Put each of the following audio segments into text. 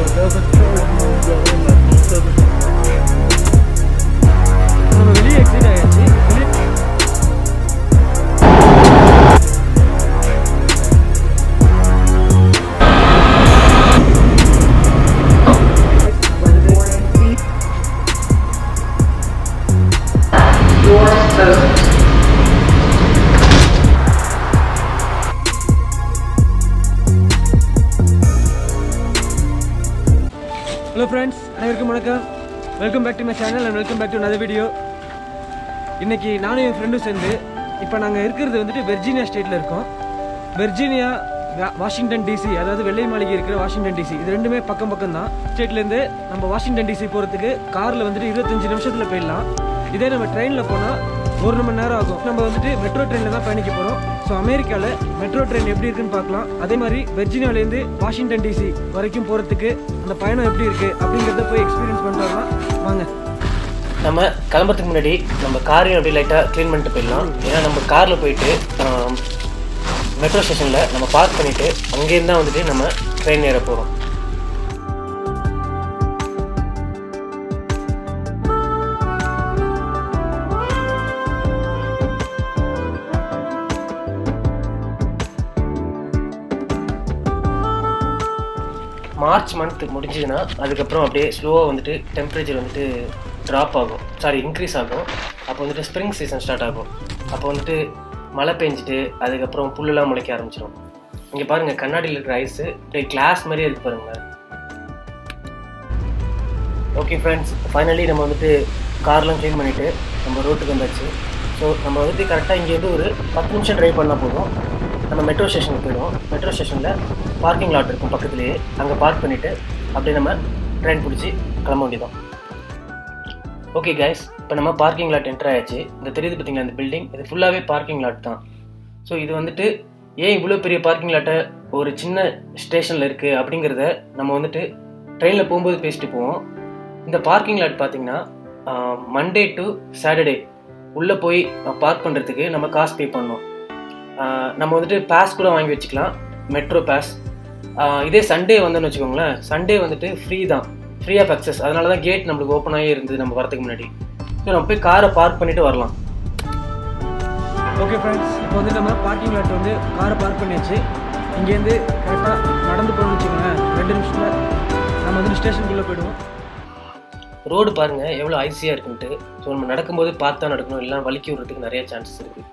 So it doesn't charge you when you go in like most other நம்ம வெளியே exit ஆயாச்சு வெளியே hello friends அனைவருக்கும் வணக்கம் welcome back to my channel and welcome back to another video இன்னைக்கு நானும் என் ஃப்ரெண்டும் சேர்ந்து இப்போ நாங்கள் இருக்கிறது வந்துட்டு வெர்ஜீனியா ஸ்டேட்டில் இருக்கோம் வெர்ஜீனியா வா- வாஷிங்டன் டிசி அதாவது வெள்ளை மாளிகை இருக்கிற வாஷிங்டன் டிசி இது ரெண்டுமே பக்கம் பக்கம் தான் ஸ்டேட்லேருந்து நம்ம வாஷிங்டன் டிசி போகிறதுக்கு காரில் வந்துட்டு இருபத்தஞ்சு நிமிஷத்தில் போயிடலாம் இதே நம்ம ட்ரெயினில் போனால் ஒரு மணி நேரம் ஆகும் நம்ம வந்துட்டு மெட்ரோ ட்ரெயினில் தான் பயணிக்க போகிறோம் ஸோ அமெரிக்காவில் மெட்ரோ ட்ரெயின் எப்படி இருக்குன்னு பார்க்கலாம் அதே மாதிரி வெர்ஜீனியாவிலேருந்து வாஷிங்டன் டிசி வரைக்கும் போகிறதுக்கு அந்த பயணம் எப்படி இருக்குது அப்படிங்கிறத போய் எக்ஸ்பீரியன்ஸ் பண்ணிட்டு வரலாம் வாங்க நம்ம கிளம்புறதுக்கு முன்னாடி நம்ம காரையும் அப்படியே லைட்டாக க்ளீன் பண்ணிட்டு போயிடலாம் ஏன்னா நம்ம காரில் போயிட்டு மெட்ரோ ஸ்டேஷனில் நம்ம பார்க் பண்ணிவிட்டு அங்கேருந்து தான் வந்துட்டு நம்ம ட்ரெயின் ஏற போகிறோம் மார்ச் மந்த் முடிஞ்சதுன்னா அதுக்கப்புறம் அப்படியே ஸ்லோவாக வந்துட்டு டெம்பரேச்சர் வந்துட்டு ட்ராப் ஆகும் சாரி இன்க்ரீஸ் ஆகும் அப்போ வந்துட்டு ஸ்ப்ரிங் சீசன் ஸ்டார்ட் ஆகும் அப்போ வந்துட்டு மழை பெஞ்சிட்டு அதுக்கப்புறம் புல்லெல்லாம் முளைக்க ஆரம்பிச்சிடும் இங்கே பாருங்கள் கண்ணாடியில் இருக்கிற ஐஸு அப்படியே கிளாஸ் மாதிரியே இருக்கு பாருங்க ஓகே ஃப்ரெண்ட்ஸ் ஃபைனலி நம்ம வந்துட்டு கார்லாம் க்ளீன் பண்ணிவிட்டு நம்ம ரோட்டுக்கு வந்தாச்சு ஸோ நம்ம வந்துட்டு கரெக்டாக இங்கேருந்து ஒரு பத்து நிமிஷம் ட்ரைவ் பண்ணால் போதும் நம்ம மெட்ரோ ஸ்டேஷனுக்கு போயிடுவோம் மெட்ரோ ஸ்டேஷனில் பார்க்கிங் லாட் இருக்கும் பக்கத்துலேயே அங்கே பார்க் பண்ணிவிட்டு அப்படியே நம்ம ட்ரெயின் பிடிச்சி கிளம்ப வேண்டியதான் ஓகே கைஸ் இப்போ நம்ம பார்க்கிங் லாட் என்டர் ஆயாச்சு இந்த தெரியுது பார்த்தீங்களா இந்த பில்டிங் இது ஃபுல்லாகவே பார்க்கிங் லாட் தான் ஸோ இது வந்துட்டு ஏன் இவ்வளோ பெரிய பார்க்கிங் லாட்டை ஒரு சின்ன ஸ்டேஷனில் இருக்குது அப்படிங்கிறத நம்ம வந்துட்டு ட்ரெயினில் போகும்போது பேசிட்டு போவோம் இந்த பார்க்கிங் லாட் பார்த்தீங்கன்னா மண்டே டு சாட்டர்டே உள்ளே போய் பார்க் பண்ணுறதுக்கு நம்ம காசு பே பண்ணணும் ஆஹ் நம்ம வந்துட்டு பாஸ் கூட வாங்கி வச்சுக்கலாம் மெட்ரோ பாஸ் இதே சண்டே வந்தோன்னு வச்சுக்கோங்களேன் சண்டே வந்துட்டு ஃப்ரீ தான் ஃப்ரீ ஆஃப் அக்சஸ் அதனால தான் கேட் நம்மளுக்கு ஓப்பன் ஆகி இருந்தது நம்ம வரதுக்கு முன்னாடி ஸோ நம்ம போய் காரை பார்க் பண்ணிட்டு வரலாம் ஓகே ஃப்ரெண்ட்ஸ் இப்போ வந்து நம்ம பார்க்கிங் லாட் வந்து காரை பார்க் பண்ணியாச்சு இங்கேருந்து கரெக்டாக நடந்து போகணும்னு வச்சுக்கோங்களேன் ரெண்டு நிமிஷத்தில் நம்ம வந்து ஸ்டேஷனுக்குள்ளே போயிடுவோம் ரோடு பாருங்க எவ்வளோ ஐசியாக இருக்குன்ட்டு ஸோ நம்ம நடக்கும்போது பார்த்து தான் நடக்கணும் இல்லை வலிக்கி விடுறதுக்கு நிறைய சான்சஸ் இருக்குது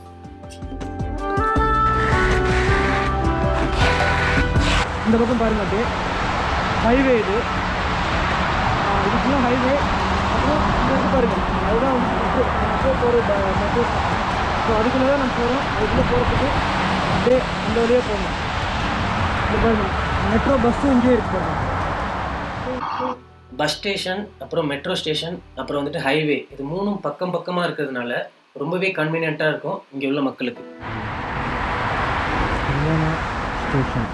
இந்த பக்கம் பாருங்க அப்படியே ஹைவே இது ஆஹ் இது ஃபுல்லாக ஹைவே அப்புறம் இந்த இது பாருங்க அதுதான் வந்து மெட்ரோ மெட்ரோ போகிற மெட்ரோ ஸோ அதுக்குள்ளே தான் நம்ம போகிறோம் அதுக்குள்ளே போகிறதுக்கு அப்படியே இந்த வழியே போகணும் இந்த பாருங்க மெட்ரோ பஸ்ஸும் இங்கேயே இருக்கு பாருங்க பஸ் ஸ்டேஷன் அப்புறம் மெட்ரோ ஸ்டேஷன் அப்புறம் வந்துட்டு ஹைவே இது மூணும் பக்கம் பக்கமாக இருக்கிறதுனால ரொம்பவே கன்வீனியண்ட்டாக இருக்கும் இங்கே உள்ள மக்களுக்கு ஸ்டேஷன்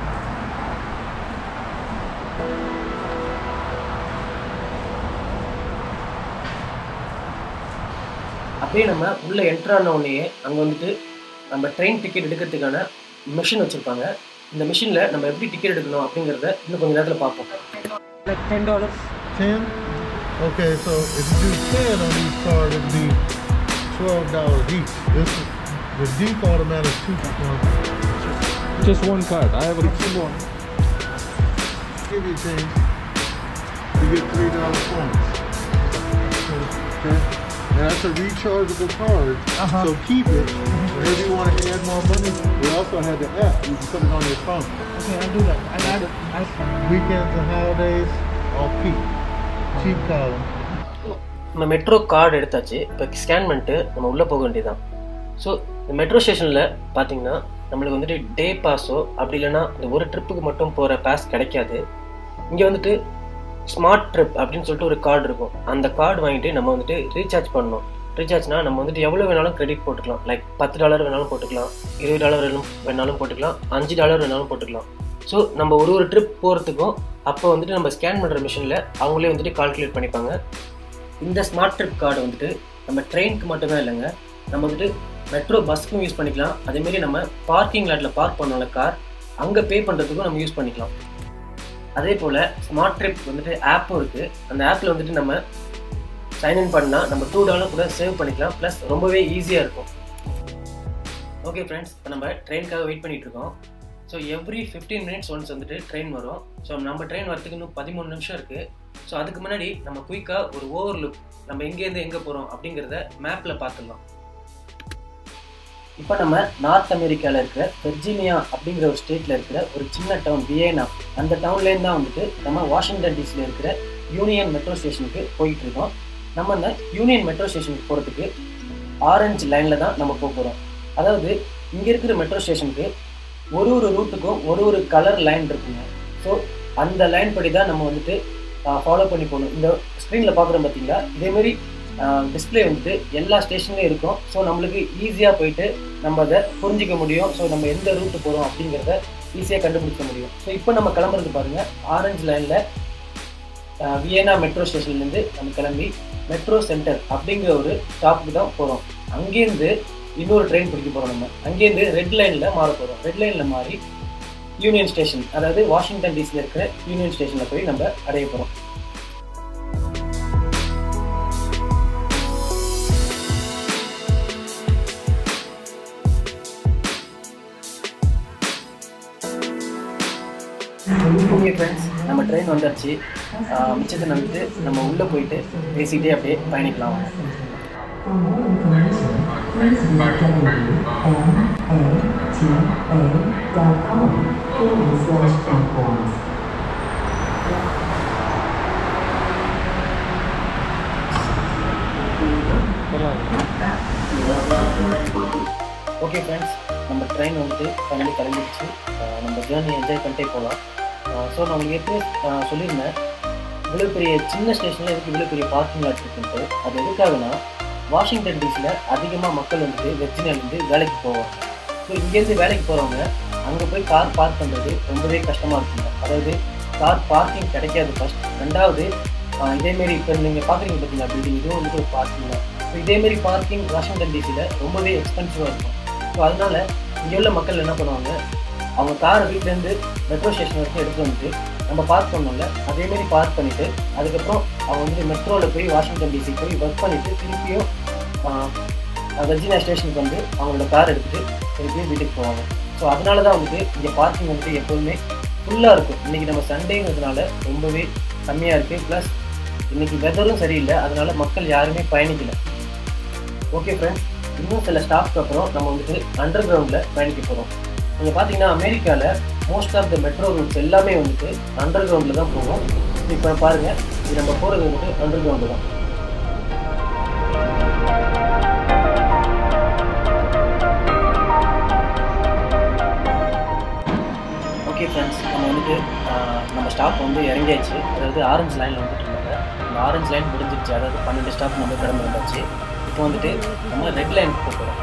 அப்படியே நம்ம உள்ளே என்ட்ரு ஆன உடனேயே அங்கே வந்துட்டு நம்ம ட்ரெயின் டிக்கெட் எடுக்கிறதுக்கான மிஷின் வச்சுருப்பாங்க இந்த மிஷினில் நம்ம எப்படி டிக்கெட் எடுக்கணும் அப்படிங்கிறத இன்னும் கொஞ்சம் நேரத்தில் பார்ப்போம் like ten dollars 10? Okay, so if you do 10 on each card, it'd be $12 each. This is the default amount is two. Uh, Just one card. I have a one give you change. You get three dollar points. Okay. And that's a rechargeable card. Uh-huh. So keep it. Whenever you want to add more money, we also have the app. You can put it on your phone. Okay, I'll do that. I'll add it. I'll... Weekends and holidays, off peak. Cheap column. நம்ம metro card எடுத்தாச்சு இப்போ scan பண்ணிட்டு நம்ம உள்ளே போக வேண்டியதுதான் so இந்த metro ஸ்டேஷனில் பார்த்தீங்கன்னா நம்மளுக்கு வந்துட்டு டே பாஸோ அப்படி இல்லைன்னா இந்த ஒரு ட்ரிப்புக்கு மட்டும் போகிற பாஸ் கிடைக்காது இங்கே வந்துட்டு ஸ்மார்ட் ட்ரிப் அப்படின்னு சொல்லிட்டு ஒரு கார்டு இருக்கும் அந்த கார்டு வாங்கிட்டு நம்ம வந்துட்டு ரீசார்ஜ் பண்ணணும் ரீசார்ஜ்னா நம்ம வந்துட்டு எவ்வளோ வேணாலும் கிரெடிட் போட்டுக்கலாம் லைக் பத்து டாலர் வேணாலும் போட்டுக்கலாம் இருபது டாலர் வேணும் வேணாலும் போட்டுக்கலாம் அஞ்சு டாலர் வேணாலும் போட்டுக்கலாம் ஸோ நம்ம ஒரு ஒரு ட்ரிப் போகிறதுக்கும் அப்போ வந்துட்டு நம்ம ஸ்கேன் பண்ணுற மிஷினில் அவங்களே வந்துட்டு கால்குலேட் பண்ணிப்பாங்க இந்த ஸ்மார்ட் ட்ரிப் கார்டு வந்துட்டு நம்ம ட்ரெயினுக்கு மட்டும்தான் இல்லைங்க நம்ம வந்துட்டு மெட்ரோ பஸ்க்கும் யூஸ் பண்ணிக்கலாம் அதேமாரி நம்ம பார்க்கிங் லாட்டில் பார்க் பண்ணோம்ல கார் அங்கே பே பண்ணுறதுக்கும் நம்ம யூஸ் பண்ணிக்கலாம் அதே போல் ஸ்மார்ட் ட்ரிப் வந்துட்டு ஆப்பும் இருக்குது அந்த ஆப்பில் வந்துட்டு நம்ம சைன்இன் பண்ணால் நம்ம டூ டாலர் கூட சேவ் பண்ணிக்கலாம் ப்ளஸ் ரொம்பவே ஈஸியாக இருக்கும் ஓகே ஃப்ரெண்ட்ஸ் இப்போ நம்ம ட்ரெயினுக்காக வெயிட் பண்ணிட்டு இருக்கோம் so every fifteen minutes once வந்துட்டு ட்ரெயின் வரும் ஸோ நம்ம ட்ரெயின் வரதுக்கு இன்னும் பதிமூணு நிமிஷம் இருக்குது ஸோ அதுக்கு முன்னாடி நம்ம குயிக்காக ஒரு ஓவர் லுக் நம்ம எங்கேருந்து எங்கே போகிறோம் அப்படிங்கிறத மேப்பில் பார்த்துடலாம் இப்போ நம்ம நார்த் அமெரிக்காவில் இருக்கிற வெர்ஜீனியா அப்படிங்கிற ஒரு ஸ்டேட்டில் இருக்கிற ஒரு சின்ன டவுன் வியேனா அந்த டவுன்லேருந்து தான் வந்துட்டு நம்ம வாஷிங்டன் டிசியில் இருக்கிற யூனியன் மெட்ரோ ஸ்டேஷனுக்கு போயிட்டு இருக்கோம் நம்ம அந்த யூனியன் மெட்ரோ ஸ்டேஷனுக்கு போகிறதுக்கு ஆரஞ்சு லைனில் தான் நம்ம போக போகிறோம் அதாவது இங்கே இருக்கிற மெட்ரோ ஸ்டேஷனுக்கு ஒரு ஒரு ரூட்டுக்கும் ஒரு ஒரு கலர் லைன் இருக்குங்க ஸோ அந்த லைன் படி தான் நம்ம வந்துட்டு ஃபாலோ பண்ணி போகணும் இந்த ஸ்க்ரீனில் பார்க்குறோம் பார்த்தீங்களா இதேமாரி டிஸ்பிளே வந்துட்டு எல்லா ஸ்டேஷன்லேயும் இருக்கும் ஸோ நம்மளுக்கு ஈஸியாக போயிட்டு நம்ம அதை புரிஞ்சிக்க முடியும் ஸோ நம்ம எந்த ரூட்டு போகிறோம் அப்படிங்கிறத ஈஸியாக கண்டுபிடிக்க முடியும் ஸோ இப்போ நம்ம கிளம்புறது பாருங்கள் ஆரஞ்சு லைனில் வியனா மெட்ரோ ஸ்டேஷன்லேருந்து நம்ம கிளம்பி மெட்ரோ சென்டர் அப்படிங்கிற ஒரு ஸ்டாப்புக்கு தான் போகிறோம் அங்கேருந்து இன்னொரு ட்ரெயின் பிடிக்க போகிறோம் நம்ம அங்கேருந்து ரெட் லைனில் மாற போகிறோம் ரெட் லைனில் மாறி யூனியன் ஸ்டேஷன் அதாவது வாஷிங்டன் டிசியில் இருக்கிற யூனியன் ஸ்டேஷனில் போய் நம்ம அடைய போகிறோம் ஓகே ஃப்ரெண்ட்ஸ் நம்ம ட்ரெயின் வந்துடுச்சு ஆஹ் மிச்சத்தை வந்துட்டு நம்ம உள்ளே போயிட்டு பேசிக்கிட்டே அப்படியே பயணிக்கலாம் வாங்க. ஓகே ஃப்ரெண்ட்ஸ் நம்ம ட்ரெயின் வந்துட்டு ஃபைனலி கிளம்பிடுச்சு ஆஹ் நம்ம ஜேர்னி என்ஜாய் பண்ணிட்டே போகலாம் ஸோ நான் உங்களுக்கு எப்படி ஆஹ் சொல்லியிருந்தேன் இவ்வளோ பெரிய சின்ன ஸ்டேஷனில் எதுக்கு இவ்வளோ பெரிய பார்க்கிங் லாட் இருக்குன்ட்டு அது எதுக்காகனா வாஷிங்டன் டிசியில் அதிகமாக மக்கள் வந்துட்டு வெர்ஜினியாலேருந்து வேலைக்கு போவாங்க ஸோ இங்கேருந்து வேலைக்கு போகிறவங்க அங்கே போய் கார் பார்க் பண்ணுறது ரொம்பவே கஷ்டமாக இருக்குங்க அதாவது கார் பார்க்கிங் கிடைக்காது ஃபர்ஸ்ட் ரெண்டாவது ஆஹ் இதேமாரி இப்போ நீங்கள் பார்க்குறீங்க பார்த்தீங்களா பில்டிங் இதுவும் வந்துட்டு ஒரு பார்க்கிங் தான் ஸோ இதேமாரி பார்க்கிங் வாஷிங்டன் டிசியில் ரொம்பவே எக்ஸ்பென்சிவாக இருக்கும் ஸோ அதனால இங்கே உள்ள மக்கள் என்ன பண்ணுவாங்க அவங்க காரை வீட்டிலேருந்து மெட்ரோ ஸ்டேஷன் வரைக்கும் எடுத்து வந்துட்டு நம்ம பார்க் பண்ணோம்ல அதேமாரி பார்க் பண்ணிவிட்டு அதுக்கப்புறம் அவங்க வந்துட்டு மெட்ரோவில் போய் வாஷிங்டன் டிசி போய் ஒர்க் பண்ணிவிட்டு திருப்பியும் வெர்ஜினியா ஸ்டேஷனுக்கு வந்து அவங்களோட கார் எடுத்துகிட்டு திருப்பியும் வீட்டுக்கு போவாங்க ஸோ அதனால தான் வந்துட்டு இங்கே பார்க்கிங் வந்துட்டு எப்போதுமே ஃபுல்லாக இருக்கும் இன்றைக்கி நம்ம சண்டேங்கிறதுனால ரொம்பவே கம்மியாக இருக்குது ப்ளஸ் இன்றைக்கி வெதரும் சரியில்லை அதனால மக்கள் யாருமே பயணிக்கல ஓகே ஃப்ரெண்ட்ஸ் இன்னும் சில ஸ்டாப்க்கு அப்புறம் நம்ம வந்துட்டு அண்டர் கிரவுண்டில் பயணிக்க போகிறோம் நீங்கள் பார்த்தீங்கன்னா அமெரிக்காவில் most of the metro routes எல்லாமே வந்துட்டு அண்டர் கிரவுண்டில் தான் போகும் இப்போ பாருங்கள் இது நம்ம போகிறது வந்துட்டு அண்டர் கிரவுண்டு தான் ஓகே ஃப்ரெண்ட்ஸ் நம்ம வந்துட்டு ஆஹ், நம்ம ஸ்டாப் வந்து இறங்கியாச்சு அதாவது ஆரஞ்சு லைனில் வந்துட்டு இருந்தாங்க அந்த ஆரஞ்சு லைன் முடிஞ்சிருச்சு அதாவது பன்னெண்டு ஸ்டாப் நம்ம கிளம்பி வந்தாச்சு இப்போ வந்துட்டு நம்ம ரெட் லைன் போகிறோம்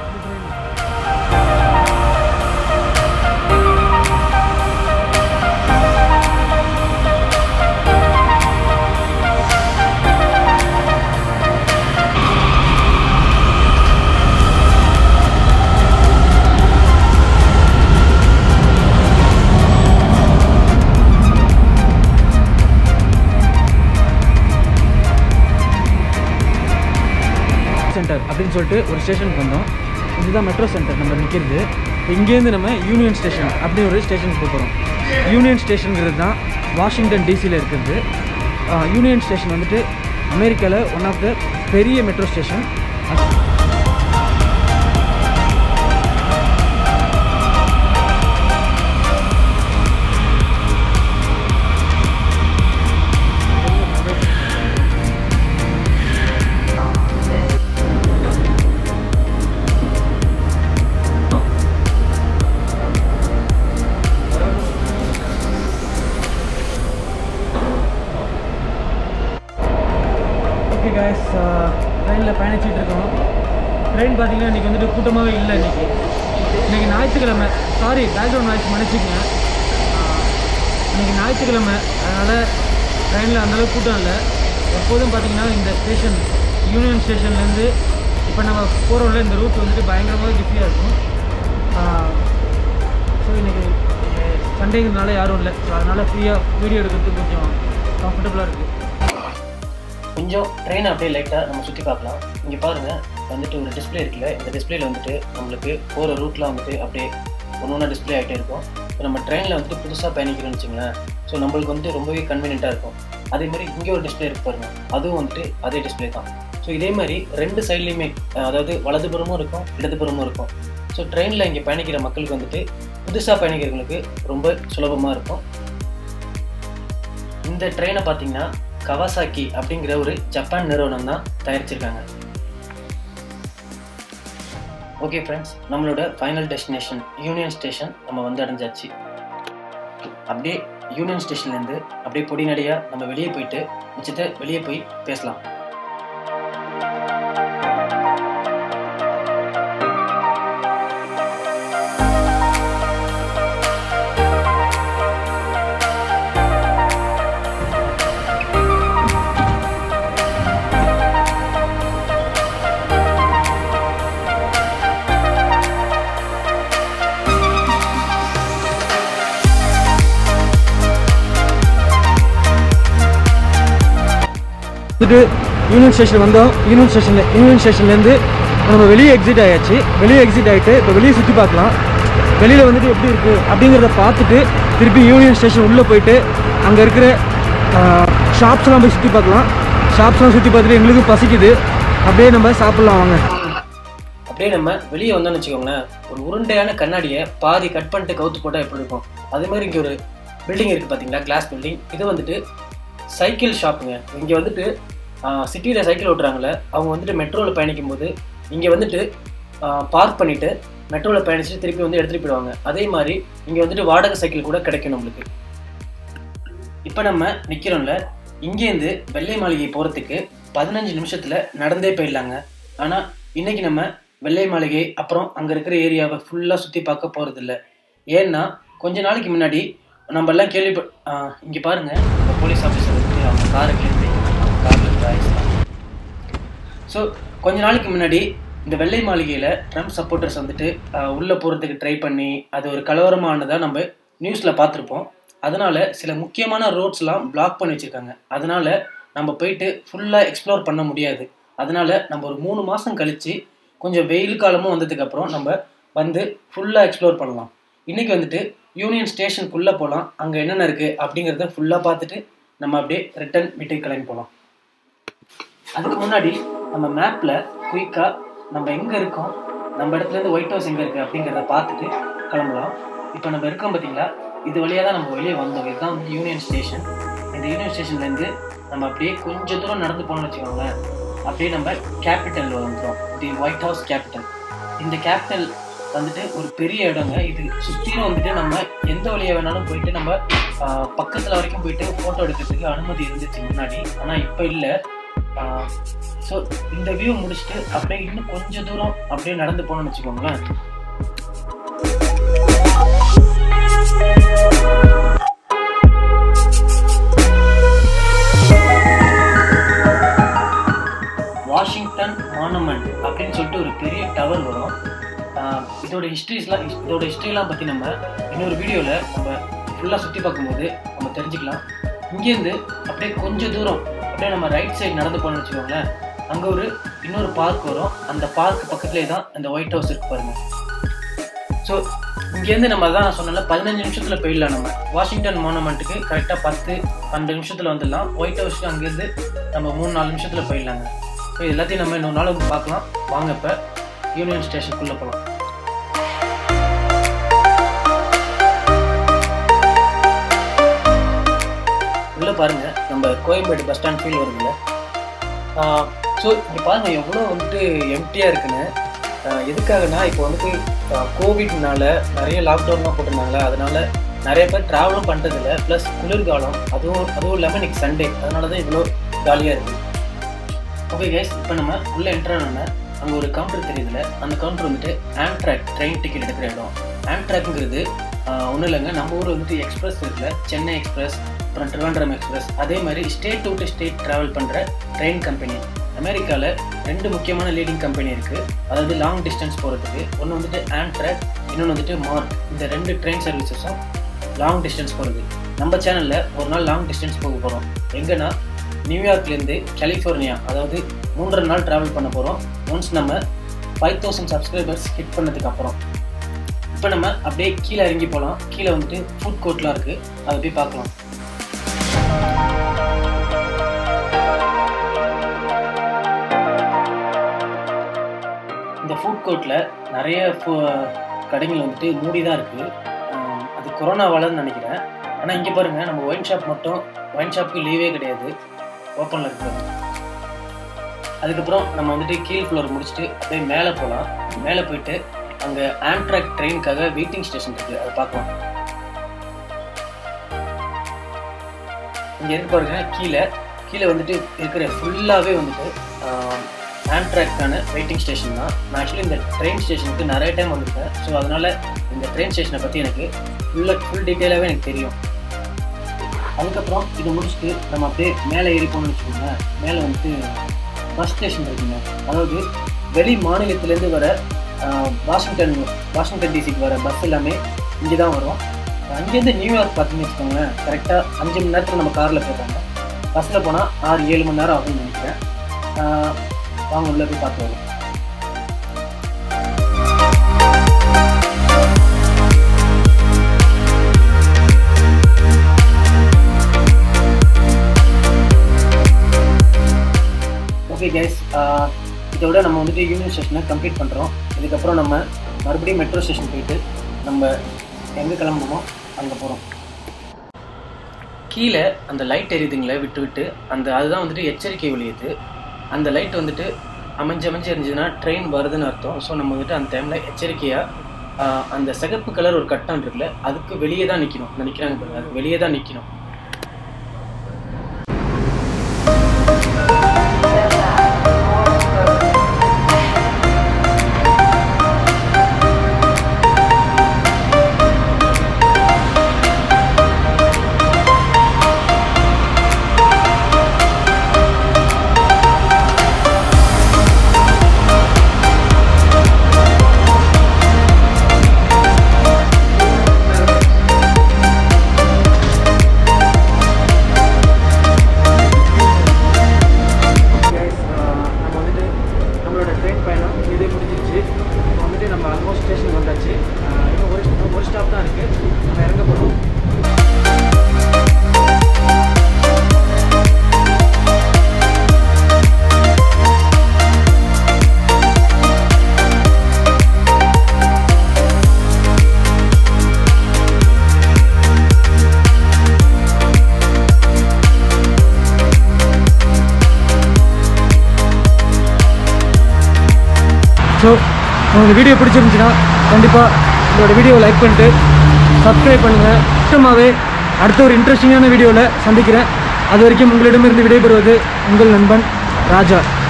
சென்டர் அப்படின்னு சொல்லிட்டு ஒரு ஸ்டேஷனுக்கு வந்தோம் இதுதான் மெட்ரோ சென்டர் நம்ம நிற்கிறது இங்கேருந்து நம்ம யூனியன் ஸ்டேஷன் அப்படி ஒரு ஸ்டேஷனுக்கு போகிறோம் யூனியன் ஸ்டேஷனுங்கிறது தான் வாஷிங்டன் டிசியில் இருக்கிறது ஆஹ், யூனியன் ஸ்டேஷன் வந்துட்டு அமெரிக்காவில் ஒன் ஆஃப் த பெரிய மெட்ரோ ஸ்டேஷன் ஓகே காய்ஸ் ட்ரெயினில் பயணிச்சுட்டு இருக்கோம் ட்ரெயின் பார்த்தீங்கன்னா இன்றைக்கி வந்துட்டு கூட்டமாகவே இல்லை இன்றைக்கி இன்றைக்கி ஞாயிற்றுக்கிழமை சாரி பேக்ரவுண்ட் நாய்ஸ் மன்னிச்சிக்கங்க இன்றைக்கி ஞாயிற்றுக்கிழமை அதனால் ட்ரெயினில் அந்தளவுக்கு கூட்டம் இல்லை எப்போதும் பார்த்தீங்கன்னா இந்த ஸ்டேஷன் யூனியன் ஸ்டேஷன்லேருந்து இப்போ நம்ம போகிறோம்ல இந்த ரூட் வந்துட்டு பயங்கரமாக பிஸியாக இருக்கும் ஸோ இன்றைக்கி சண்டேங்கிறதுனால யாரும் இல்லை ஸோ அதனால் ஃப்ரீயாக வீடியோ எடுக்கிறதுக்கு கொஞ்சம் கம்ஃபர்டபுளாக இருக்குது கொஞ்சம் ட்ரெயினை அப்படியே லைட்டாக நம்ம சுற்றி பார்க்கலாம் இங்கே பாருங்கள் வந்துட்டு ஒரு டிஸ்ப்ளே இருக்குல்ல இந்த டிஸ்ப்ளேல வந்துட்டு நம்மளுக்கு போகிற ரூட்டில் வந்துட்டு அப்படியே ஒன்று ஒன்றா டிஸ்ப்ளே ஆகிட்டே இருக்கும் இப்போ நம்ம ட்ரெயினில் வந்துட்டு புதுசாக பயணிக்கிறோம்னு வச்சுங்களேன் ஸோ நம்மளுக்கு வந்துட்டு ரொம்பவே கன்வீனியண்ட்டாக இருக்கும் அதே மாதிரி இங்கே ஒரு டிஸ்ப்ளே இருக்கு பாருங்க அதுவும் வந்துட்டு அதே டிஸ்ப்ளே தான் ஸோ இதே மாதிரி ரெண்டு சைட்லேயுமே அதாவது வலதுபுறமும் இருக்கும் இடதுபுறமும் இருக்கும் ஸோ ட்ரெயினில் இங்கே பயணிக்கிற மக்களுக்கு வந்துட்டு புதுசாக பயணிக்கிறவங்களுக்கு ரொம்ப சுலபமாக இருக்கும் இந்த ட்ரெயினை பார்த்தீங்கன்னா கவாசாக்கி அப்படிங்கிற ஒரு ஜப்பான் நிறுவனம் தான் தயாரிச்சிருக்காங்க ஓகே ஃப்ரெண்ட்ஸ் நம்மளோட ஃபைனல் டெஸ்டினேஷன் யூனியன் ஸ்டேஷன் நம்ம வந்து அடைஞ்சாச்சு அப்படியே யூனியன் ஸ்டேஷன்லேருந்து அப்படியே பொடிநடையாக நம்ம வெளியே போயிட்டு மிச்சத்தை வெளியே போய் பேசலாம் வந்துட்டு யூனியன் ஸ்டேஷன் வந்தோம் யூனியன் ஸ்டேஷனில் யூனியன் ஸ்டேஷன்லேருந்து நம்ம வெளியே எக்ஸிட் ஆயாச்சு வெளியே எக்ஸிட் ஆகிட்டு இப்போ வெளியே சுற்றி பார்க்கலாம் வெளியில் வந்துட்டு எப்படி இருக்குது அப்படிங்கிறத பார்த்துட்டு திருப்பி யூனியன் ஸ்டேஷன் உள்ளே போயிட்டு அங்கே இருக்கிற ஷாப்ஸ்லாம் போய் சுற்றி பார்க்கலாம் ஷாப்ஸ்லாம் சுற்றி பார்த்துட்டு எங்களுக்கும் பசிக்குது அப்படியே நம்ம சாப்பிட்லாம் வாங்க அப்படியே நம்ம வெளியே வந்தோம்னு வச்சுக்கோங்களேன் ஒரு உருண்டையான கண்ணாடியை பாதி கட் பண்ணிட்டு கவுத்து போட்டால் எப்படி இருக்கும் அதே மாதிரி இங்கே ஒரு பில்டிங் இருக்குது பார்த்தீங்களா கிளாஸ் பில்டிங் இது வந்துட்டு சைக்கிள் ஷாப்புங்க இங்கே வந்துட்டு சிட்டியில் சைக்கிள் ஓட்டுறாங்களே அவங்க வந்துட்டு மெட்ரோவில் பயணிக்கும் போது இங்கே வந்துட்டு பார்க் பண்ணிவிட்டு மெட்ரோவில் பயணிச்சுட்டு திருப்பி வந்து எடுத்துகிட்டு போயிடுவாங்க அதே மாதிரி இங்கே வந்துட்டு வாடகை சைக்கிள் கூட கிடைக்கும் நம்மளுக்கு இப்போ நம்ம நிற்கிறோம்ல இங்கேருந்து வெள்ளை மாளிகை போகிறதுக்கு பதினஞ்சு நிமிஷத்தில் நடந்தே போயிடலாங்க ஆனால் இன்னைக்கு நம்ம வெள்ளை மாளிகை அப்புறம் அங்கே இருக்கிற ஏரியாவை ஃபுல்லாக சுற்றி பார்க்க போகிறதில்ல ஏன்னா கொஞ்ச நாளைக்கு முன்னாடி நம்ம எல்லாம் கேள்விப்ப இங்கே பாருங்க நம்ம போலீஸ் ஆஃபீஸர் வந்து அவங்க காரை கிளீன் பண்ணிக்கிறாங்க காரில் இருந்து ஆயிடுச்சு ஸோ கொஞ்ச நாளைக்கு முன்னாடி இந்த வெள்ளை மாளிகையில் ட்ரம்ப் சப்போர்ட்டர்ஸ் வந்துட்டு ஆஹ், உள்ள போகிறதுக்கு ட்ரை பண்ணி அது ஒரு கலவரமானதாக நம்ம நியூஸில் பார்த்துருப்போம் அதனால சில முக்கியமான ரோட்ஸ்லாம் பிளாக் பண்ணி வச்சுருக்காங்க அதனால நம்ம போயிட்டு ஃபுல்லாக எக்ஸ்ப்ளோர் பண்ண முடியாது அதனால நம்ம ஒரு மூணு மாதம் கழிச்சு கொஞ்சம் வெயில் காலமும் வந்ததுக்கப்புறம் நம்ம வந்து ஃபுல்லாக எக்ஸ்ப்ளோர் பண்ணலாம் இன்னைக்கு வந்துட்டு யூனியன் ஸ்டேஷனுக்குள்ளே போகலாம் அங்கே என்னென்ன இருக்குது அப்படிங்கிறத ஃபுல்லாக பார்த்துட்டு நம்ம அப்படியே ரிட்டர்ன் வீட்டுக்கு கிளம்பி போகலாம் அதுக்கு முன்னாடி நம்ம மேப்பில் குயிக்காக நம்ம எங்கே இருக்கோம் நம்ம இடத்துல இருந்து ஒயிட் ஹவுஸ் எங்கே இருக்குது அப்படிங்கிறத பார்த்துட்டு கிளம்பலாம் இப்போ நம்ம இருக்கோம் பார்த்தீங்களா இது வழியாக தான் நம்ம வெளியே வந்தோம் இதுதான் வந்து யூனியன் ஸ்டேஷன் இந்த யூனியன் ஸ்டேஷன்லேருந்து நம்ம அப்படியே கொஞ்சம் தூரம் நடந்து போனோம்னு வச்சுக்கோங்களேன் அப்படியே நம்ம கேபிட்டல் வந்துடும் தி ஒயிட் ஹவுஸ் கேபிட்டல் இந்த கேபிட்டல் வந்துட்டு ஒரு பெரிய இடங்க இது சுற்றிலும் வந்துட்டு நம்ம எந்த வழியாக வேணாலும் போயிட்டு நம்ம ஆஹ், பக்கத்துல வரைக்கும் போயிட்டு ஃபோட்டோ எடுக்கிறதுக்கு அனுமதி இருந்துச்சு முன்னாடி ஆனால் இப்போ இல்லை ஸோ இந்த வியூ முடிச்சுட்டு அப்படியே இன்னும் கொஞ்சம் தூரம் அப்படியே நடந்து போனோம்னு வச்சுக்கோங்களேன் வாஷிங்டன் மானுமெண்ட் அப்படின்னு சொல்லிட்டு ஒரு பெரிய டவர் வரும் ஆஹ் இதோட ஹிஸ்ட்ரிஸ்லாம் இதோட ஹிஸ்ட்ரிலாம் பற்றி நம்ம இன்னொரு வீடியோவில் நம்ம ஃபுல்லாக சுற்றி பார்க்கும்போது நம்ம தெரிஞ்சுக்கலாம் இங்கேருந்து அப்படியே கொஞ்சம் தூரம் அப்படியே நம்ம ரைட் சைடு நடந்து போனோம்னு வச்சுக்கோங்களேன் அங்கே ஒரு இன்னொரு பார்க் வரும் அந்த பார்க் பக்கத்துலேயே தான் அந்த ஒயிட் ஹவுஸ் இருக்கு பாருங்க ஸோ இங்கேருந்து நம்ம அதான் நான் சொன்னல பதினஞ்சு நிமிஷத்தில் போயிடலாம் நம்ம வாஷிங்டன் மானுமெண்ட்டுக்கு கரெக்டாக பத்து பன்னெண்டு நிமிஷத்தில் வந்துடலாம் ஒயிட் ஹவுஸ்க்கு அங்கேருந்து நம்ம மூணு நாலு நிமிஷத்தில் போயிடலாங்க ஸோ இது எல்லாத்தையும் நம்ம இன்னொரு நாள் வந்து பார்க்கலாம் வாங்க இப்போ யூனியன் ஸ்டேஷனுக்குள்ளே போகலாம் உள்ளே பாருங்க நம்ம கோயம்பேடு பஸ் ஸ்டாண்ட் ஃபீல் வருதுல்ல ஸோ இங்கே பாருங்க எவ்வளோ வந்துட்டு எம்டியாக இருக்குன்னு ஆஹ் எதுக்காகனா இப்போ வந்துட்டு கோவிட்னால நிறைய லாக்டவுன்லாம் போட்டிருந்தாங்களே அதனால நிறைய பேர் ட்ராவலும் பண்ணுறதில்ல ப்ளஸ் குளிர்காலம் அதுவும் அதுவும் இல்லாமல் இன்னைக்கு சண்டே அதனால தான் இவ்வளோ ஜாலியாக இருக்குது ஓகே கைஸ் இப்போ நம்ம உள்ளே என்ட்ரு ஆனோன்னா அங்கே ஒரு கவுண்டர் தெரியுதுல அந்த கவுண்டர் வந்துட்டு ஆம்ட்ராக் ட்ரெயின் டிக்கெட் எடுக்கிற இடம் ஆம்ட்ராக்ங்கிறது ஒன்றும் இல்லைங்க நம்ம ஊர் வந்துட்டு எக்ஸ்பிரஸ் இருக்குல்ல சென்னை எக்ஸ்பிரஸ் அப்புறம் ட்ரிவாண்ட்ரம் எக்ஸ்பிரஸ் அதே மாதிரி ஸ்டேட் டு ஸ்டேட் ட்ராவல் பண்ணுற ட்ரெயின் கம்பெனி அமெரிக்காவில் ரெண்டு முக்கியமான லீடிங் கம்பெனி இருக்குது அதாவது லாங் டிஸ்டன்ஸ் போகிறதுக்கு ஒன்று வந்துட்டு ஆம்ட்ராக் இன்னொன்று வந்துட்டு மார்க் இந்த ரெண்டு ட்ரெயின் சர்வீசஸும் லாங் டிஸ்டன்ஸ் போகிறது நம்ம சேனலில் ஒரு நாள் லாங் டிஸ்டன்ஸ் போக போகிறோம் எங்கன்னா நியூயார்க்லேருந்து கலிஃபோர்னியா அதாவது மூன்றரை நாள் ட்ராவல் பண்ண போகிறோம் ஒன்ஸ் நம்ம ஃபைவ் தௌசண்ட் சப்ஸ்கிரைபர்ஸ் ஹிட் பண்ணதுக்கு அப்புறம் இப்போ நம்ம அப்படியே கீழே இறங்கி போகலாம் கீழே வந்துட்டு ஃபுட் கோர்ட்லாம் இருக்குது அதை போய் பார்க்கலாம் இந்த ஃபுட் கோர்ட்டில் நிறைய ஃபு- கடைகள் வந்துட்டு மூடி தான் இருக்குது அது கொரோனாவாலன்னு நினைக்கிறேன் ஆனால் இங்கே பாருங்கள் நம்ம ஒயின் ஷாப் மட்டும் ஒயின் ஷாப்புக்கு லீவே கிடையாது ஓப்பனில் இருக்குது அதுக்கப்புறம் நம்ம வந்துட்டு கீழ் ஃப்ளோர் முடிச்சுட்டு அப்படியே மேலே போகலாம் மேலே போயிட்டு அங்கே ஆம்ட்ராக் ட்ரெயினுக்காக வெயிட்டிங் ஸ்டேஷன் இருக்குது அதை பார்க்கலாம் இங்கே இருக்கு பாருங்க கீழே கீழே வந்துட்டு இருக்கிற ஃபுல்லாகவே வந்துட்டு ஆம்ட்ராக்கான வெயிட்டிங் ஸ்டேஷன் தான் நான் ஆக்சுவலி இந்த ட்ரெயின் ஸ்டேஷனுக்கு நிறைய டைம் வந்திருக்கேன் ஸோ அதனால் இந்த ட்ரெயின் ஸ்டேஷனை பற்றி எனக்கு ஃபுல்லாக ஃபுல் டீட்டெயிலாகவே எனக்கு தெரியும் அதுக்கப்புறம் இது முடிச்சுட்டு நம்ம அப்படியே மேலே ஏறி போகணும்னு வச்சுக்கோங்க மேலே வந்துட்டு பஸ் ஸ்டேஷன் இருக்குங்க அதாவது வெளி மாநிலத்திலேருந்து வர ஆஹ், வாஷிங்டன் வாஷிங்டன் டிசிக்கு வர பஸ் எல்லாமே இங்கே தான் வரும் அங்கேருந்து நியூயார்க் பார்த்தீங்கன்னு வச்சுக்கோங்களேன் கரெக்டாக அஞ்சு மணி நேரத்தில் நம்ம காரில் போயிட்டாங்க பஸ்ஸில் போனால் ஆறு ஏழு மணி நேரம் ஆகும்னு நினைக்கிறேன் ஆஹ், வாங்க உள்ளே போய் பார்த்து வரோம் ஓகே கைஸ் இதோட நம்ம வந்துட்டு யூனியன் ஸ்டேஷனை கம்ப்ளீட் பண்ணுறோம் இதுக்கப்புறம் நம்ம மறுபடியும் மெட்ரோ ஸ்டேஷன் போயிட்டு நம்ம எங்கே கிளம்பணுமோ அங்கே போகிறோம் கீழே அந்த லைட் எரியுதுங்களே விட்டு விட்டு அந்த அதுதான் வந்துட்டு எச்சரிக்கை ஒளியுது அந்த லைட் வந்துட்டு அமைஞ்சு அமைஞ்சு எரிஞ்சதுன்னா ட்ரெயின் வருதுன்னு அர்த்தம் ஸோ நம்ம வந்துட்டு அந்த டைமில் எச்சரிக்கையாக அந்த சிகப்பு கலர் ஒரு கட்டம் இருக்குல்ல அதுக்கு வெளியே தான் நிற்கணும் அந்த நிற்கிறாங்க பாருங்க அதுக்கு வெளியே தான் நிற்கணும் Guys, ஆஹ் நம்ம வந்துட்டு நம்மளோட ட்ரெயின் பயணம் இதே முடிஞ்சிருச்சு இப்போ வந்துட்டு நம்ம ஆல்மோஸ்ட் ஸ்டேஷன் வந்தாச்சு ஆஹ் இன்னும் ஒரு ஒரு ஸ்டாப் தான் இருக்குது நம்ம இறங்க போகிறோம் ஸோ உங்களுக்கு வீடியோ பிடிச்சிருந்துச்சுன்னா கண்டிப்பாக இதோட வீடியோவை லைக் பண்ணிட்டு சப்ஸ்கிரைப் பண்ணுங்கள் சுத்தமாகவே அடுத்த ஒரு இன்ட்ரெஸ்டிங்கான வீடியோவில் சந்திக்கிறேன் அது வரைக்கும் உங்களிடமிருந்து விடைபெறுவது உங்கள் நண்பன் ராஜா